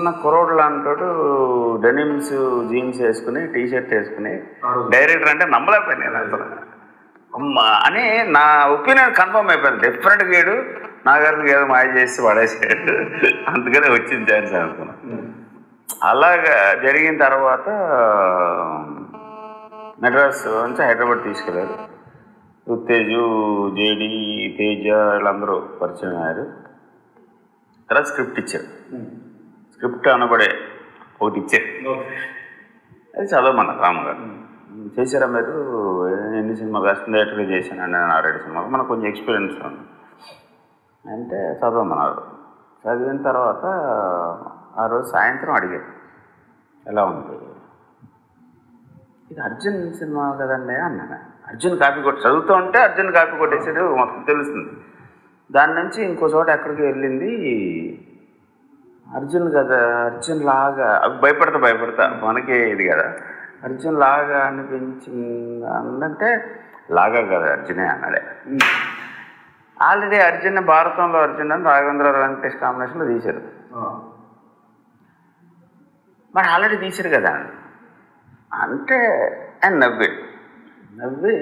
చిన్న కురోడ్లు అంటాడు డెనిమ్స్ జీన్స్ వేసుకుని టీ షర్ట్ వేసుకుని ఆ రోజు. డైరెక్టర్ అంటే నమ్మలేకపోయాను నేను అసలు అమ్మా అని నా ఒపీనియన్ కన్ఫర్మ్ అయిపోయింది డిఫరెంట్ గేడు నా గారికి ఏదో మాయ చేసి పడేసాడు అందుకనే వచ్చింది ఛాన్స్ అనుకున్నాను అలాగా జరిగిన తర్వాత మెడ్రాస్ నుంచి హైదరాబాద్ తీసుకెళ్ళారు ఉత్తేజు జేడి తేజ వీళ్ళందరూ పరిచయం అయ్యారు తర్వాత స్క్రిప్ట్ ఇచ్చారు స్క్రిప్ట్ అనబడే ఒకటి ఇచ్చారు అది చదవమన్న రాము గారు చేశారా మీరు ఎన్ని సినిమాలు అసిస్టెంట్ డైరెక్టర్గా చేశాను నేను ఆల్రెడీ సినిమాలు మనకు కొంచెం ఎక్స్పీరియన్స్ ఉంది అంటే చదవమన్నారు చదివిన తర్వాత ఆ రోజు సాయంత్రం అడిగారు ఎలా ఉంది ఇది అర్జున్ సినిమా కదండి అన్నాను అర్జున్ కాపీ కొట్టి చదువుతూ ఉంటే అర్జున్ కాపీ కొట్టేసాడు మొత్తం తెలుస్తుంది దాని నుంచి ఇంకో చోట ఎక్కడికి వెళ్ళింది అర్జున్ కదా అర్జున్ లాగా అవి భయపడతా భయపడతా మనకే ఇది కదా అర్జున్ లాగా అనిపించింది అంటే లాగా కదా అర్జునే అన్నాడే ఆల్రెడీ అర్జున్ భారతంలో అర్జున్ అని రాఘవేంద్ర వెంకటేష్ కాంబినేషన్లో తీశారు మరి ఆల్రెడీ తీశారు కదా అంటే ఆయన నవ్వాడు నవ్వి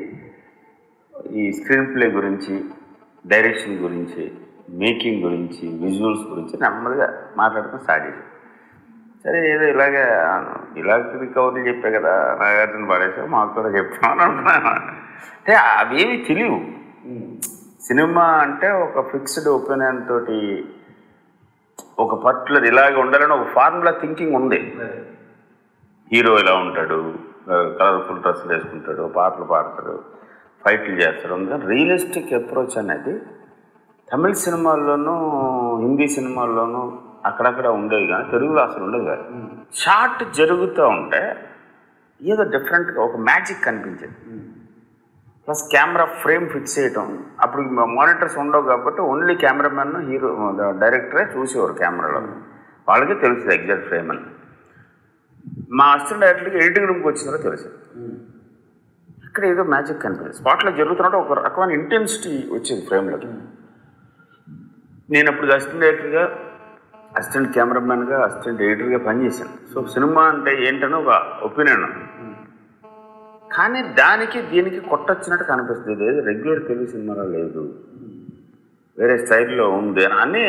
ఈ స్క్రీన్ ప్లే గురించి డైరెక్షన్ గురించి మేకింగ్ గురించి విజువల్స్ గురించి నెమ్మదిగా మాట్లాడుకుని స్టార్ట్ చేశారు సరే ఏదో ఇలాగే ఇలాగ రికవరీ చెప్పే కదా నాగార్జున పడేసా మాకు కూడా చెప్తామని అనుకున్నాను అంటే అవేమి తెలియవు సినిమా అంటే ఒక ఫిక్స్డ్ ఒపీనియన్ తోటి ఒక పర్టికులర్ ఇలాగే ఉండాలని ఒక ఫార్ములా థింకింగ్ ఉంది హీరో ఇలా ఉంటాడు కలర్ఫుల్ డ్రెస్సులు వేసుకుంటాడు పాటలు పాడతాడు ఫైట్లు చేస్తాడు అందుకని రియలిస్టిక్ అప్రోచ్ అనేది తమిళ సినిమాల్లోనూ హిందీ సినిమాల్లోనూ అక్కడక్కడ ఉండేవి కానీ తెలుగులో అసలు ఉండేవి కాదు షార్ట్ జరుగుతూ ఉంటే ఏదో డిఫరెంట్గా ఒక మ్యాజిక్ కనిపించేది ప్లస్ కెమెరా ఫ్రేమ్ ఫిక్స్ చేయటం అప్పుడు మానిటర్స్ ఉండవు కాబట్టి ఓన్లీ కెమెరామెన్ హీరో డైరెక్టరే చూసేవారు కెమెరాలో వాళ్ళకి తెలుస్తుంది ఎగ్జాక్ట్ ఫ్రేమ్ అని మా అసిస్టెంట్ డైరెక్టర్కి ఎడిటింగ్ రూమ్కి వచ్చిన తర్వాత తెలుసు ఇక్కడ ఏదో మ్యాజిక్ కనిపించింది స్పాట్లో జరుగుతున్నట్టు ఒక రకమైన ఇంటెన్సిటీ వచ్చింది ఫ్రేమ్లోకి నేను అప్పుడు అసిస్టెంట్ డైరెక్టర్గా అసిస్టెంట్ కెమెరామెన్గా అసిస్టెంట్ ఎడిటర్గా పనిచేశాను సో సినిమా అంటే ఏంటని ఒక ఒపీనియన్ ఉంది కానీ దానికి దీనికి కొట్టొచ్చినట్టు కనిపిస్తుంది ఇది రెగ్యులర్ తెలుగు సినిమాలో లేదు వేరే స్టైల్లో ఉంది అని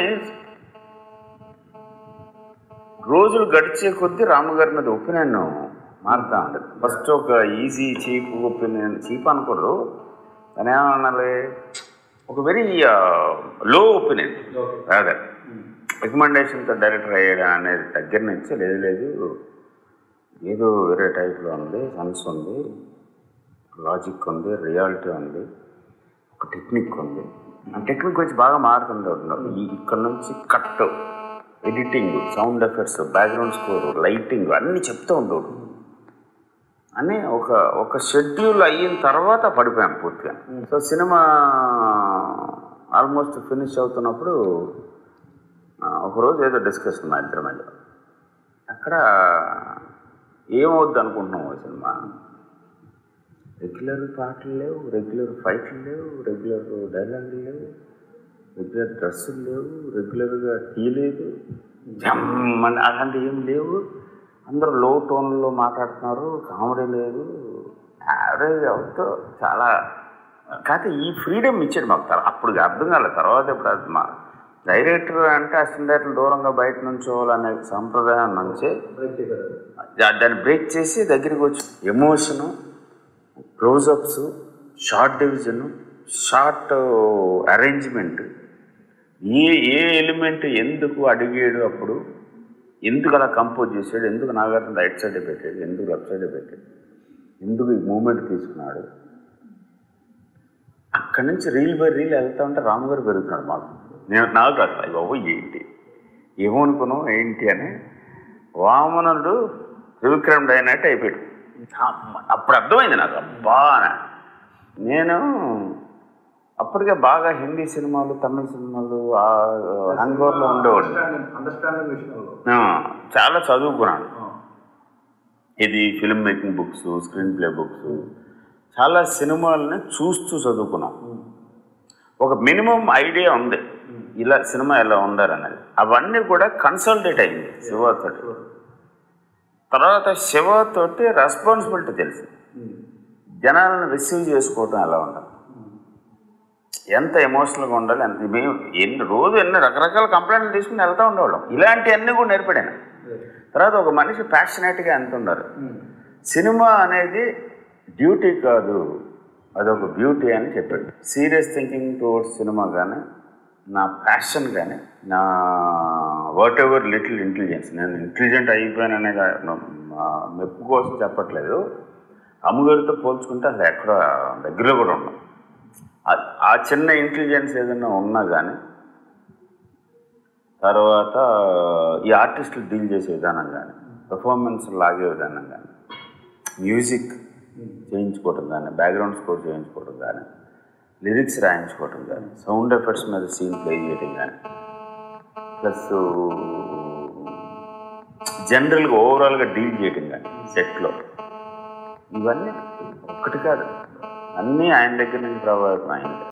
రోజులు గడిచే కొద్దీ రాముగారి మీద ఒపీనియన్ మారుతా ఉండదు ఫస్ట్ ఒక ఈజీ చీప్ ఒపీనియన్ చీప్ అనకూడదు దాని ఏమనాలి ఒక very low opinion rather రికమెండేషన్తో director అయ్యాడు అనేది దగ్గర నుంచి లేదు లేదు ఏదో వేరే టైప్లో ఉంది సెన్స్ ఉంది లాజిక్ ఉంది రియాలిటీ ఉంది ఒక టెక్నిక్ ఉంది ఆ టెక్నిక్ వచ్చి బాగా మారుతుంది ఈ ఇక్కడ నుంచి cut editing sound effects background score lighting అన్నీ చెప్తూ ఉండేవాడు అని ఒక ఒక షెడ్యూల్ అయిన తర్వాత పడిపోయాం పూర్తిగా సో సినిమా ఆల్మోస్ట్ ఫినిష్ అవుతున్నప్పుడు ఆ, ఒకరోజు ఏదో డిస్కషన్ మా ఇద్దరి మీద అక్కడ ఏమవుద్ది అనుకుంటున్నాం ఈ సినిమా రెగ్యులర్ పాటలు లేవు రెగ్యులర్ ఫైట్లు లేవు రెగ్యులర్ డైలాగులు లేవు రెగ్యులర్ డ్రెస్సులు లేవు రెగ్యులర్గా టీ లేదు జమ్మని అలాంటి ఏం లేవు అందరూ లో టోన్లో మాట్లాడుతున్నారు కామెడీ లేదు యావరేజ్ అవుతూ చాలా కాకపోతే ఈ ఫ్రీడమ్ ఇచ్చాడు మాకు తర్వాత అప్పుడు అర్థం కాలేదు తర్వాత ఇప్పుడు అది మా డైరెక్టర్ అంటే అసిస్టెంట్ డైరెక్టర్ దూరంగా బయట నుంచోవాలనే సంప్రదాయం నుంచి దా- దాన్ని బ్రేక్ చేసి దగ్గరికి వచ్చి emotion closeups shot division shot arrangement ఏ ఏ ఎలిమెంట్ ఎందుకు అడిగాడు అప్పుడు ఎందుకు అలా కంపోజ్ చేశాడు ఎందుకు నాగార్జున రైట్ సైడ్ పెట్టాడు ఎందుకు లెఫ్ట్ సైడ్ పెట్టాడు ఎందుకు ఈ మూమెంట్ తీసుకున్నాడు అక్కడి నుంచి రీల్ బై రీల్ వెళ్తా ఉంటే రాము గారు పెరుగుతున్నాడు మాకు నేను నాకు అసలు బాబు ఏంటి ఏమనుకున్నాం ఏంటి అని వామనుడు త్రివిక్రమ్ అయినట్టు అయిపోయాడు అమ్మ, అప్పుడు అర్థమైంది నాకు అబ్బా అని. నేను అప్పటికే బాగా హిందీ సినిమాలు తమిళ సినిమాలు హంగోర్లో ఉండేవాడు అండర్స్టాండింగ్ విషయంలో ఆ, చాలా చదువుకున్నాను ఇది film making books screenplay books చాలా సినిమాలని చూస్తూ చదువుకున్నాం ఒక మినిమం ఐడియా ఉంది ఇలా సినిమా ఎలా ఉండాలన్నది అవన్నీ కూడా కన్సల్టేట్ అయింది శివతోటి తర్వాత శివతోటి రెస్పాన్సిబిలిటీ తెలిసింది జనాలను రిసీవ్ చేసుకోవటం ఎలా ఉండాలి ఎంత ఎమోషనల్గా ఉండాలి ఎంత మేము ఎన్ని రోజు ఎన్ని రకరకాల కంప్లైంట్లు తీసుకుని వెళ్తూ ఉండేవాళ్ళం ఇలాంటివన్నీ కూడా నేర్పడాను తర్వాత ఒక మనిషి ప్యాషనేట్గా ఎంత ఉండాలి సినిమా అనేది డ్యూటీ కాదు అదొక బ్యూటీ అని చెప్పాడు సీరియస్ థింకింగ్ టువర్డ్స్ సినిమా కానీ నా ప్యాషన్ కానీ నా వాట్ ఎవర్ లిటిల్ ఇంటెలిజెన్స్ నేను ఇంటెలిజెంట్ అయిపోయాను అనేది నా- నా మెప్పు కోసం చెప్పట్లేదు అమ్మగారితో పోల్చుకుంటే అసలు ఎక్కడ దగ్గరలో కూడా ఉన్నాం ఆ- ఆ చిన్న ఇంటెలిజెన్స్ ఏదైనా ఉన్నా కానీ తర్వాత ఈ ఆర్టిస్టులు డీల్ చేసే విధానం కానీ పెర్ఫార్మెన్స్ లాగే విధానం కానీ మ్యూజిక్ చేయించుకోవటం కానీ బ్యాక్గ్రౌండ్ స్కోర్ చేయించుకోవటం కానీ లిరిక్స్ రాయించుకోవటం కానీ సౌండ్ ఎఫెక్ట్స్ మీద సీన్ ప్లే చేయటం కానీ ప్లస్ జనరల్గా ఓవరాల్గా డీల్ చేయటం కానీ సెట్లో ఇవన్నీ ఒక్కటి కాదు అన్నీ ఆయన దగ్గర నుంచి ప్రభావితం అయింది